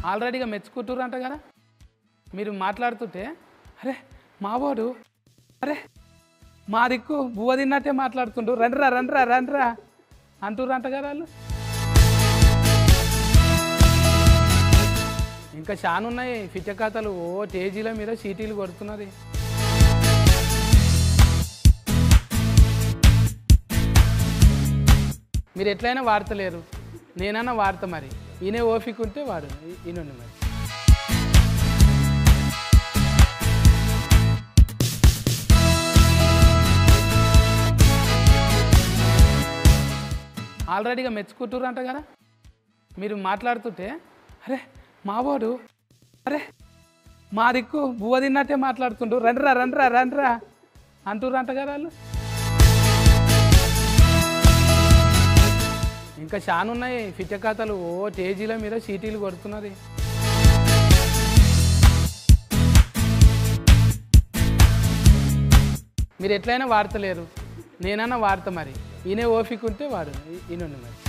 ఆల్రెడీగా మెచ్చుకుంటుర్రు అంట కదా మీరు మాట్లాడుతుంటే అరే మావాడు అరే మా దిక్కు బువ్వ తిన్నట్టే మాట్లాడుతుండ్రు రండ్రా రండ్రా రండ్రా అంటుర్రు అంట కదా వాళ్ళు ఇంకా చాలా ఉన్నాయి ఫిచ్చ కథలు ఓ టేజీల మీద సీటీలు కొడుతున్నది మీరు ఎట్లయినా వాడతలేరు నేనన్నా వాడతా మరి ఈయనే ఓపిక ఉంటే వాడు ఈయనండి మరి ఆల్రెడీగా మెచ్చుకుంటుర్రు అంట కదా మీరు మాట్లాడుతుంటే అరే మావాడు అరే మా దిక్కు బువ్వ తిన్నట్టే మాట్లాడుతుండ్రు రండ్రా రండ్రా రండ్రా అంటుర్రు అంట కదా వాళ్ళు ఇంకా చాలా ఉన్నాయి ఫిచ్చ కథలు ఓ టేజీల మీద సీటీలు కొడుతున్నది మీరు ఎట్లయినా వాడతలేరు నేనన్నా వాడతా మరి ఈయనే ఓపిక ఉంటే వాడు ఈయనండి మరి